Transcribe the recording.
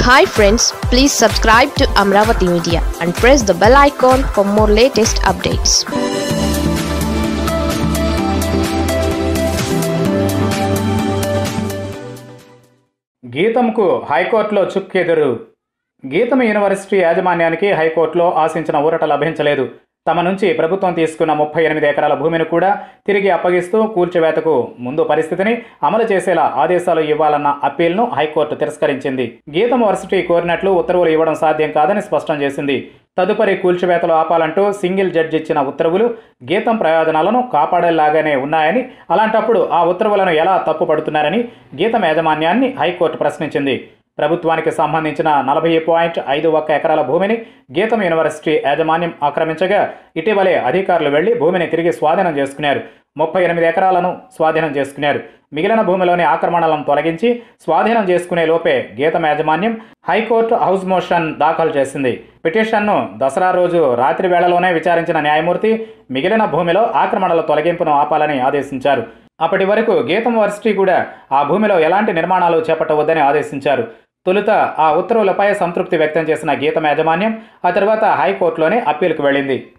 hi friends please subscribe to Amaravati media and press the bell icon for more latest updates గీతంకు హైకోర్టులో చుక్కెదురు గీతం university యాజమాన్యానికి హైకోర్టులో ఆశించిన ఊరట లభించలేదు తమ నుంచి ప్రభుత్వం తీసుకున్న ముప్పై ఎనిమిది ఎకరాల భూమిని కూడా తిరిగి అప్పగిస్తూ కూల్చివేతకు ముందు పరిస్థితిని అమలు చేసేలా ఆదేశాలు ఇవ్వాలన్న అప్పీల్ను హైకోర్టు తిరస్కరించింది గీతం వర్సిటీ కోరినట్లు ఉత్తర్వులు ఇవ్వడం సాధ్యం కాదని స్పష్టం చేసింది తదుపరి కూల్చివేతలు ఆపాలంటూ సింగిల్ జడ్జి ఇచ్చిన ఉత్తర్వులు గీతం ప్రయోజనాలను కాపాడేలాగానే ఉన్నాయని అలాంటప్పుడు ఆ ఉత్తర్వులను ఎలా తప్పుపడుతున్నారని గీతం యాజమాన్యాన్ని హైకోర్టు ప్రశ్నించింది ప్రభుత్వానికి సంబంధించిన నలభై పాయింట్ ఐదు ఒక్క ఎకరాల భూమిని గీతం యూనివర్సిటీ యాజమాన్యం ఆక్రమించగా ఇటీవలే అధికారులు వెళ్లి భూమిని తిరిగి స్వాధీనం చేసుకున్నారు ముప్పై ఎనిమిది ఎకరాలను స్వాధీనం చేసుకున్నారు మిగిలిన భూమిలోని ఆక్రమణలను తొలగించి స్వాధీనం చేసుకునే లోపే గీతం యాజమాన్యం హైకోర్టు హౌస్ మోషన్ దాఖలు చేసింది పిటిషన్ను దసరా రోజు రాత్రి వేళలోనే విచారించిన న్యాయమూర్తి మిగిలిన భూమిలో ఆక్రమణల తొలగింపును ఆపాలని ఆదేశించారు అప్పటి వరకు గీతం వర్సిటీ కూడా ఆ భూమిలో ఎలాంటి నిర్మాణాలు చేపట్టవద్దని ఆదేశించారు తొలుత ఆ ఉత్తర్వులపై సంతృప్తి వ్యక్తం చేసిన గీతం యాజమాన్యం ఆ తర్వాత హైకోర్టులోనే అప్పీలుకు వెళ్ళింది